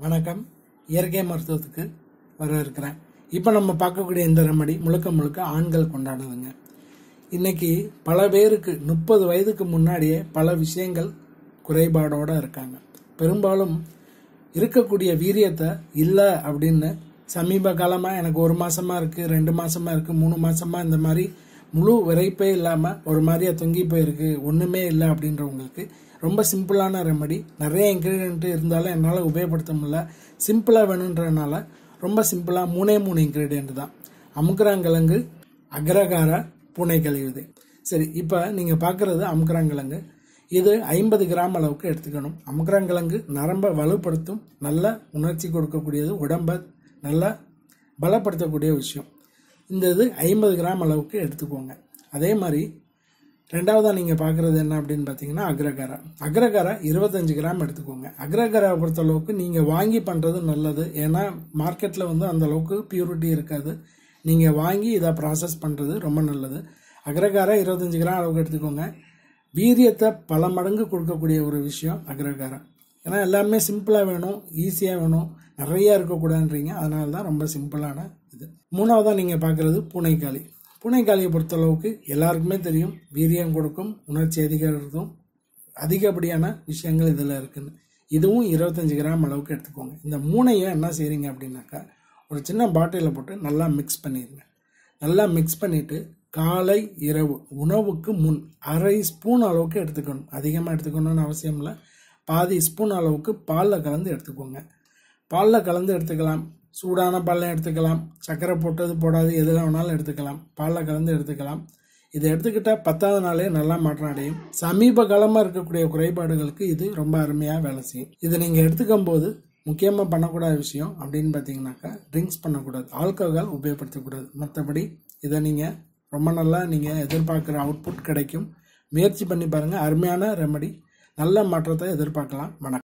வணக்கம் இயற்கை மருத்துவத்துக்கு வரவேற்கிறேன் இப்போ நம்ம பார்க்கக்கூடிய இந்த ரெமடி முழுக்க முழுக்க ஆண்கள் கொண்டாடுதுங்க இன்னைக்கு பல பேருக்கு முப்பது வயதுக்கு முன்னாடியே பல விஷயங்கள் குறைபாடோட இருக்காங்க பெரும்பாலும் இருக்கக்கூடிய வீரியத்தை இல்லை அப்படின்னு சமீப காலமாக எனக்கு ஒரு மாசமா இருக்கு ரெண்டு மாசமா இருக்கு மூணு மாசமா இந்த மாதிரி முழு விரைப்பே இல்லாமல் ஒரு மாதிரியா தொங்கி போயிருக்கு ஒன்றுமே இல்லை அப்படின்றவங்களுக்கு ரொம்ப சிம்பிளான ரெமடி நிறைய இன்க்ரீடியன்ட் இருந்தாலும் என்னால் உபயோகப்படுத்த முடியல சிம்பிளாக வேணுன்றனால ரொம்ப சிம்பிளாக மூணே மூணு இன்க்ரீடியன்ட் தான் அமுக்குறாங்கிழங்கு அக்ரகார பூனை கழிவுது சரி இப்போ நீங்கள் பார்க்குறது அமுக்குறாங்கிழங்கு இது ஐம்பது கிராம் அளவுக்கு எடுத்துக்கணும் அமுக்குறாங்கிழங்கு நரம்பை வலுப்படுத்தும் நல்ல உணர்ச்சி கொடுக்கக்கூடியது உடம்பை நல்லா பலப்படுத்தக்கூடிய விஷயம் இந்த இது ஐம்பது கிராம் அளவுக்கு எடுத்துக்கோங்க அதே மாதிரி ரெண்டாவதாக நீங்கள் பார்க்குறது என்ன அப்படின்னு பார்த்தீங்கன்னா அக்ரகாரா அக்ரகாரா இருபத்தஞ்சு கிராம் எடுத்துக்கோங்க அக்ரகாராவை பொறுத்தளவுக்கு நீங்கள் வாங்கி பண்ணுறது நல்லது ஏன்னா மார்க்கெட்டில் வந்து அந்த அளவுக்கு பியூரிட்டி இருக்காது நீங்கள் வாங்கி இதை ப்ராசஸ் பண்ணுறது ரொம்ப நல்லது அக்ரகாரா இருபத்தஞ்சு கிராம் அளவுக்கு எடுத்துக்கோங்க வீரியத்தை பல மடங்கு கொடுக்கக்கூடிய ஒரு விஷயம் அக்ரகாரா ஏன்னா எல்லாமே சிம்பிளாக வேணும் ஈஸியாக வேணும் நிறைய இருக்கக்கூடாதுன்றீங்க அதனால தான் ரொம்ப சிம்பிளான இது மூணாவதாக நீங்கள் பார்க்குறது பூனைக்காளி பூனைக்காளியை பொறுத்தளவுக்கு எல்லாருக்குமே தெரியும் வீரியம் கொடுக்கும் உணர்ச்சி அதிகரிக்கும் அதிகப்படியான விஷயங்கள் இதில் இருக்குன்னு இதுவும் இருபத்தஞ்சு கிராம் அளவுக்கு எடுத்துக்கோங்க இந்த மூணையும் என்ன செய்கிறீங்க அப்படின்னாக்கா ஒரு சின்ன பாட்டிலில் போட்டு நல்லா மிக்ஸ் பண்ணிடுங்க நல்லா மிக்ஸ் பண்ணிவிட்டு காலை இரவு உணவுக்கு முன் அரை ஸ்பூன் அளவுக்கு எடுத்துக்கணும் அதிகமாக எடுத்துக்கணும்னு அவசியம் இல்லை பாதி ஸ்பூன் அளவுக்கு பாலில் கலந்து எடுத்துக்கோங்க பாலில் கலந்து எடுத்துக்கலாம் சூடான பாலில் எடுத்துக்கலாம் சர்க்கரை போட்டது போடாது எதில் வேணாலும் எடுத்துக்கலாம் பாலில் கலந்து எடுத்துக்கலாம் இதை எடுத்துக்கிட்டால் பத்தாவது நாளே நல்லா மாற்றம் அடையும் சமீப காலமாக இருக்கக்கூடிய குறைபாடுகளுக்கு இது ரொம்ப அருமையாக வேலை செய்யும் இதை நீங்கள் எடுத்துக்கும் போது முக்கியமாக பண்ணக்கூடாத விஷயம் அப்படின்னு பார்த்தீங்கன்னாக்கா ட்ரிங்க்ஸ் பண்ணக்கூடாது ஆல்கஹால் உபயோகப்படுத்தக்கூடாது மற்றபடி இதை நீங்கள் ரொம்ப நல்லா நீங்கள் எதிர்பார்க்குற அவுட்புட் கிடைக்கும் முயற்சி பண்ணி பாருங்கள் அருமையான ரெமடி நல்ல மாற்றத்தை எதிர்பார்க்கலாம் வணக்கம்